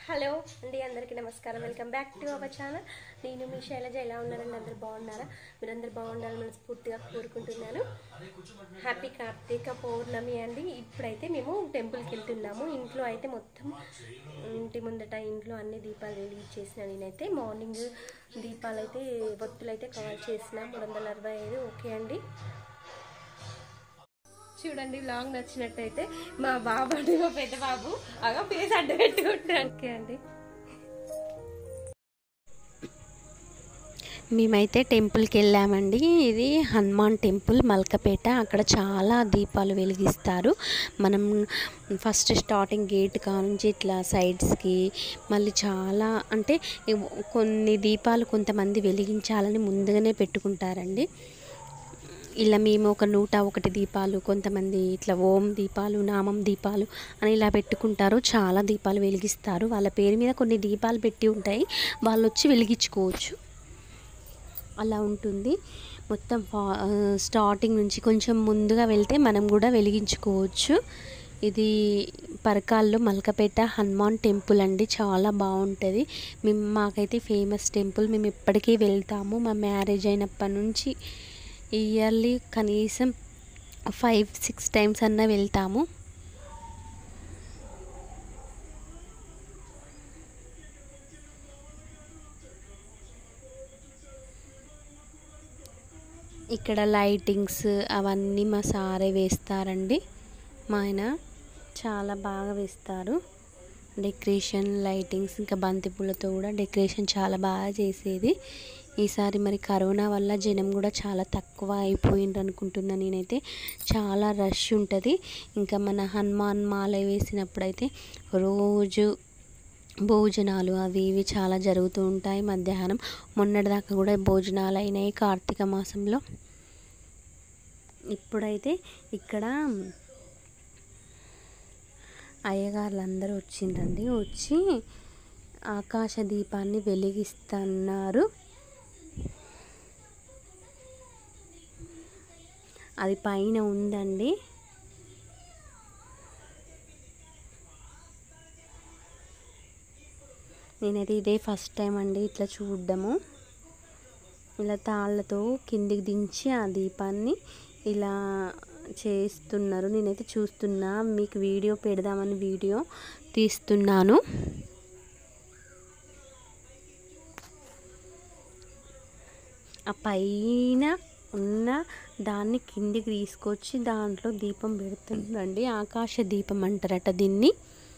hello అండి అందరికీ నమస్కారం welcome back to our channel నేను మీ శైలజ ఎలా ఉన్నారండి అందరు బాగున్నారా మీరందరూ బాగుండాలని మనస్ఫూర్తిగా కోరుకుంటున్నాను హ్యాపీ కార్తీక పౌర్ణమి అండి ఇప్పుడైతే మేము టెంపుల్కి వెళ్తున్నాము ఇంట్లో అయితే మొత్తం ఇంటి ముందట ఇంట్లో అన్ని దీపాలు వెలిగించేసిన నేనైతే మార్నింగ్ దీపాలు అయితే ఒత్తులు అయితే కవర్ చేసిన మూడు వందల అరవై ఐదు ఓకే అండి చూడండి లాంగ్ నచ్చినట్టయితే మా బాబు అండి మా పెద్ద బాబు అగా పేస్ అడ్డు పెట్టుకుంటాను ఓకే అండి మేమైతే టెంపుల్కి వెళ్ళామండి ఇది హనుమాన్ టెంపుల్ మల్కపేట అక్కడ చాలా దీపాలు వెలిగిస్తారు మనం ఫస్ట్ స్టార్టింగ్ గేట్ కానుంచి ఇట్లా సైడ్స్కి మళ్ళీ చాలా అంటే కొన్ని దీపాలు కొంతమంది వెలిగించాలని ముందుగానే పెట్టుకుంటారండి ఇలా మేము ఒక నూట ఒకటి దీపాలు కొంతమంది ఇట్లా ఓం దీపాలు నామం దీపాలు అని ఇలా పెట్టుకుంటారు చాలా దీపాలు వెలిగిస్తారు వాళ్ళ పేరు మీద కొన్ని దీపాలు పెట్టి ఉంటాయి వాళ్ళు వచ్చి వెలిగించుకోవచ్చు అలా ఉంటుంది మొత్తం ఫా- ఆ, స్టార్టింగ్ నుంచి కొంచెం ముందుగా వెళ్తే మనం కూడా వెలిగించుకోవచ్చు ఇది పరకాల్లో మల్కపేట హనుమాన్ టెంపుల్ అండి చాలా బాగుంటుంది మేము మాకైతే ఫేమస్ టెంపుల్ మేము ఎప్పటికీ వెళ్తాము మా మ్యారేజ్ అయినప్పటి నుంచి ఇయర్లీ కనీసం ఫైవ్ సిక్స్ టైమ్స్ అన్నా వెళ్తాము ఇక్కడ లైటింగ్స్ అవన్నీ మా సారే వేస్తారండి మా ఆయన చాలా బాగా వేస్తారు డెకరేషన్ లైటింగ్స్ ఇంకా బంతిపూలతో కూడా డెకరేషన్ చాలా బాగా చేసేది ఈసారి మరి కరోనా వల్ల జనం కూడా చాలా తక్కువ అయిపోయింది అనుకుంటున్నా నేనైతే చాలా రష్ ఉంటుంది ఇంకా మన హనుమాన్ మాల వేసినప్పుడైతే రోజు భోజనాలు అవి ఇవి చాలా జరుగుతూ ఉంటాయి మధ్యాహ్నం మొన్నటిదాకా కూడా భోజనాలు అయినాయి కార్తీక మాసంలో ఇప్పుడైతే ఇక్కడ అయ్యగారులు అందరూ వచ్చిండ్రండి వచ్చి ఆకాశ దీపాన్ని వెలిగిస్తున్నారు అది పైన ఉందండి నేనైతే ఇదే ఫస్ట్ టైం అండి ఇట్లా చూడడము ఇలా తాళ్ళతో కిందికి దించి ఆ దీపాన్ని ఇలా చేస్తున్నారు నేనైతే చూస్తున్నా మీకు వీడియో పెడదామని వీడియో తీస్తున్నాను ఆ పైన ఉన్న దాన్ని కిందికి తీసుకొచ్చి దాంట్లో దీపం పెడుతుందండి ఆకాశ దీపం అంటారట దీన్ని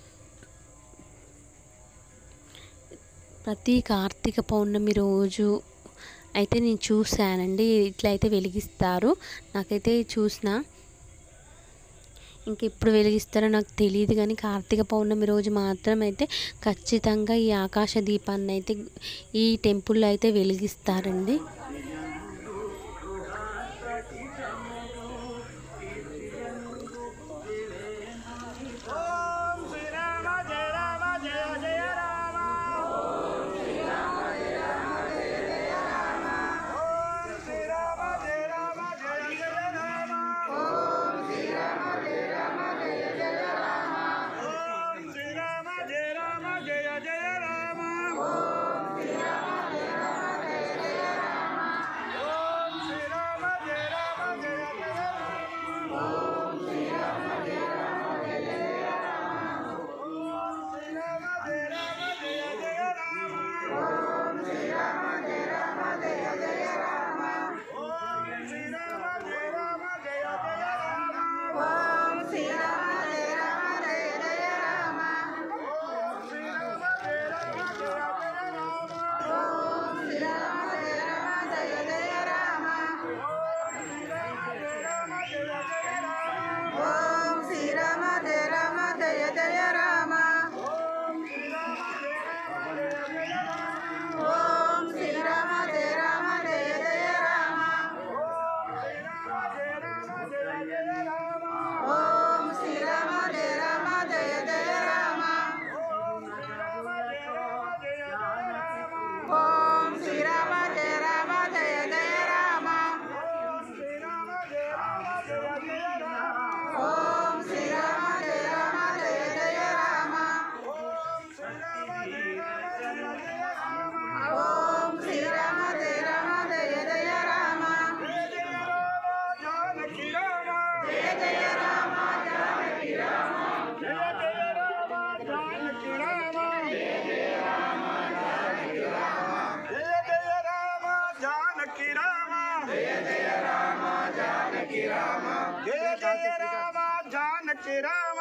ప్రతి కార్తీక పౌర్ణమి రోజు అయితే నేను చూశానండి ఇట్లా అయితే వెలిగిస్తారు నాకైతే చూసిన ఇంక ఎప్పుడు వెలిగిస్తారో నాకు తెలియదు కానీ కార్తీక పౌర్ణమి రోజు మాత్రం అయితే ఖచ్చితంగా ఈ ఆకాశ దీపాన్ని అయితే ఈ టెంపుల్లో అయితే వెలిగిస్తారండి ఓం శ్రీరామ జయ రామ జయ జయ రామ ఓం శ్రీరామ జయ రామ జయ జయ రామ ఓం శ్రీరామ జయ రామ జయ జయ రామ ఓం శ్రీరామ జయ రామ జయ జయ రామ ఓం శ్రీరామ జయ రామ జయ జయ రామ ఓం శ్రీరామ జయ రామ జయ జయ రామ జానకి రామ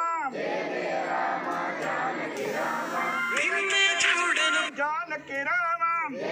జానకి రామ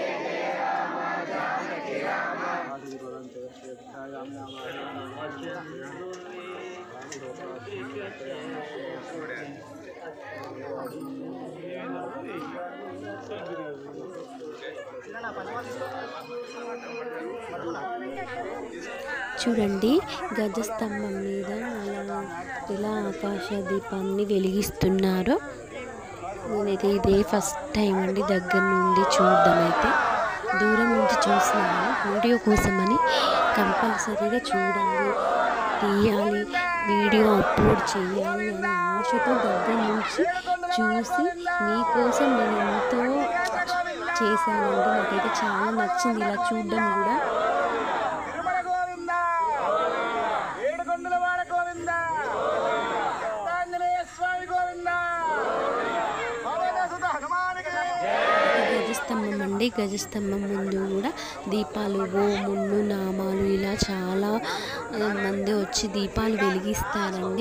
చూడండి గజస్తంభం మీద అలా ఇలా ఆకాశ దీపాన్ని వెలిగిస్తున్నారు నేనైతే ఇదే ఫస్ట్ టైం అండి దగ్గర నుండి చూడడం అయితే దూరం నుంచి చూసినాను వీడియో కోసమని కంపల్సరీగా చూడాలి తీయాలి వీడియో అప్లోడ్ చేయాలి అనే ఆశతో దగ్గర నుంచి చూసి మీకోసం నేను ఎంతో చేశానండి నాకైతే చాలా నచ్చింది ఇలా చూడడం కూడా తిరుమల గోవింద ఏడుకొండల వాడ గోవింద ఆంజనేయ స్వామి గోవింద పవనసుత హనుమానికి గజస్తంభం అండి గజస్తంభం ముందు కూడా దీపాలు ఓముళ్ళు నామాలు ఇలా చాలా ఆ, మంది వచ్చి దీపాలు వెలిగిస్తారండి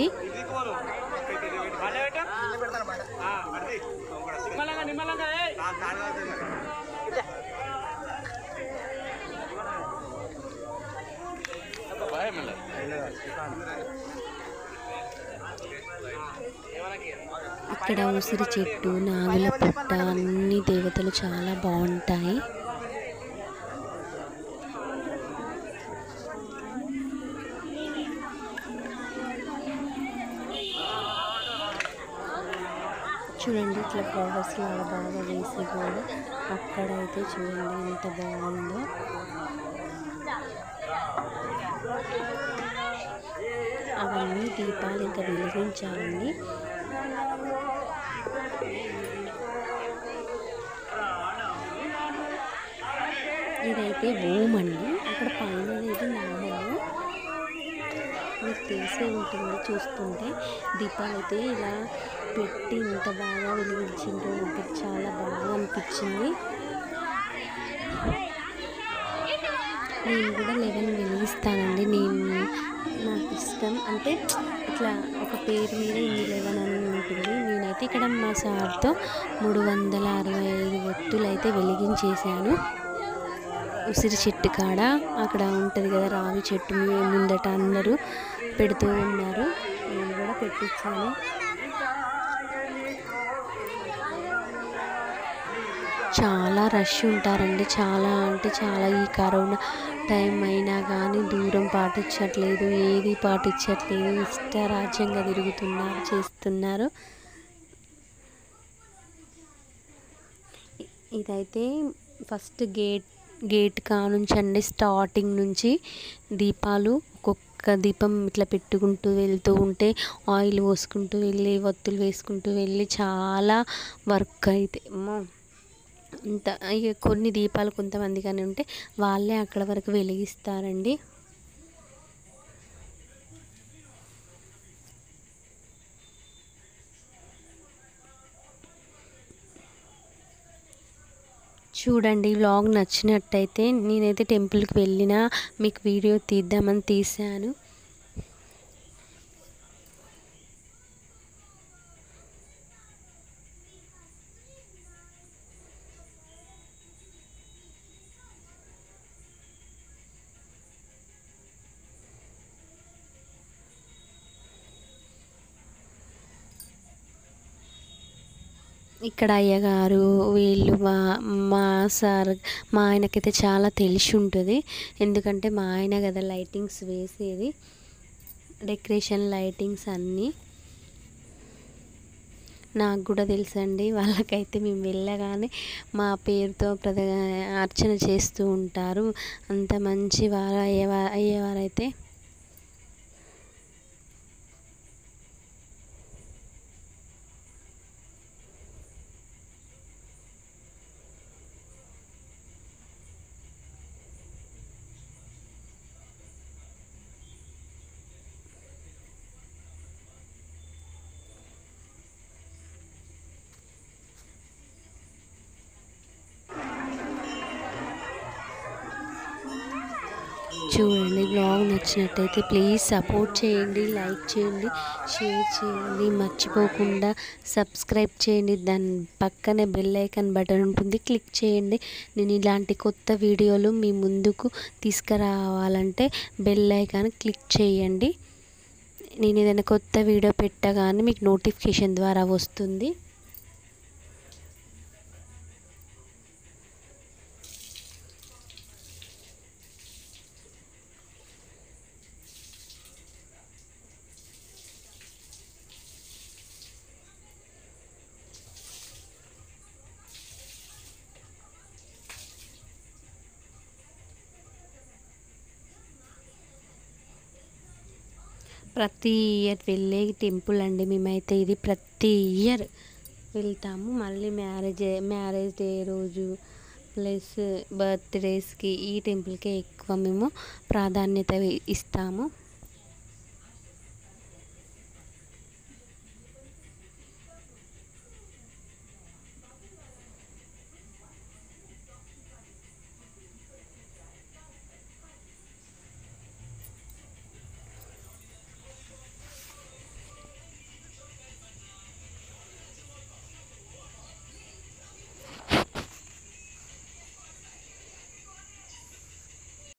ఇక్కడ ఉసిరి చెట్టు నాగుల పుట్ట అన్ని దేవతలు చాలా బాగుంటాయి చూడండి ఇట్లా ఫ్లవర్స్ లాగా బాగా వేసి కూడా అక్కడైతే చూడండి ఎంత బాగుందో అవన్నీ దీపాలు ఇంకా వెలిగించాలండి ఇదైతే ఓం అండి అక్కడ పైన ఇది నామము మీకు తెలిసే ఉంటుంది చూస్తుంటే దీపాలు అయితే ఇలా పెట్టి ఇంత బాగా వెలిగించిండ్రు నాకు చాలా బాగా అనిపించింది నేను కూడా లెవెన్ వెలిగిస్తానండి నేను నాకు ఇష్టం అంటే ఇట్లా ఒక పేరు మీద ఇన్ని లెవెన్ అని ఉంటుంది నేనైతే ఇక్కడ మా సార్తో మూడు వందల అరవై ఐదు ఒత్తులు అయితే వెలిగించేశాను ఉసిరి చెట్టు కాడ అక్కడ ఉంటుంది కదా రావి చెట్టు మీ- ముందట అందరూ పెడుతూ ఉన్నారు నేను కూడా పెట్టించాను చాలా రష్ ఉంటారండి చాలా అంటే చాలా ఈ కరోనా టైం అయినా కానీ దూరం పాటించట్లేదు ఏది పాటించట్లేదు ఇష్టరాజ్యంగా తిరుగుతున్నారు చేస్తున్నారు ఇ- ఇదైతే ఫస్ట్ గేట్ గేట్ కానుంచండి స్టార్టింగ్ నుంచి దీపాలు ఒక్కొక్క దీపం ఇట్లా పెట్టుకుంటూ వెళ్తూ ఉంటే ఆయిల్ పోసుకుంటూ వెళ్ళి ఒత్తులు వేసుకుంటూ వెళ్ళి చాలా వర్క్ అయితే అమ్మో అంత ఇక కొన్ని దీపాలు కొంతమంది కానీ ఉంటే వాళ్ళే అక్కడ వరకు వెలిగిస్తారండి చూడండి వ్లాగ్ నచ్చినట్టయితే నేనైతే టెంపుల్కి వెళ్ళినా మీకు వీడియో తీద్దామని తీశాను ఇక్కడ అయ్యగారు వీళ్ళు మా మా సార్ మా ఆయనకైతే చాలా తెలిసి ఉంటుంది ఎందుకంటే మా ఆయన కదా లైటింగ్స్ వేసేది డెకరేషన్ లైటింగ్స్ అన్నీ నాకు కూడా తెలుసండి వాళ్ళకైతే మేము వెళ్ళగానే మా పేరుతో ప్రద అర్చన చేస్తూ ఉంటారు అంత మంచి వారు అయ్యేవా అయ్యేవారైతే చూడండి బ్లాగ్ నచ్చినట్టయితే ప్లీజ్ సపోర్ట్ చేయండి లైక్ చేయండి షేర్ చేయండి మర్చిపోకుండా సబ్స్క్రైబ్ చేయండి దాని పక్కనే బెల్ ఐకాన్ బటన్ ఉంటుంది క్లిక్ చేయండి నేను ఇలాంటి కొత్త వీడియోలు మీ ముందుకు తీసుకురావాలంటే బెల్ ఐకాన్ క్లిక్ చేయండి నేను ఏదైనా కొత్త వీడియో పెట్టగానే మీకు నోటిఫికేషన్ ద్వారా వస్తుంది ప్రతి ఇయర్ వెళ్ళే టెంపుల్ అండి మేమైతే ఇది ప్రతి ఇయర్ వెళ్తాము మళ్ళీ మ్యారేజ్ మ్యారేజ్ డే రోజు ప్లస్ బర్త్డేస్కి ఈ టెంపుల్కే ఎక్కువ మేము ప్రాధాన్యత ఇస్తాము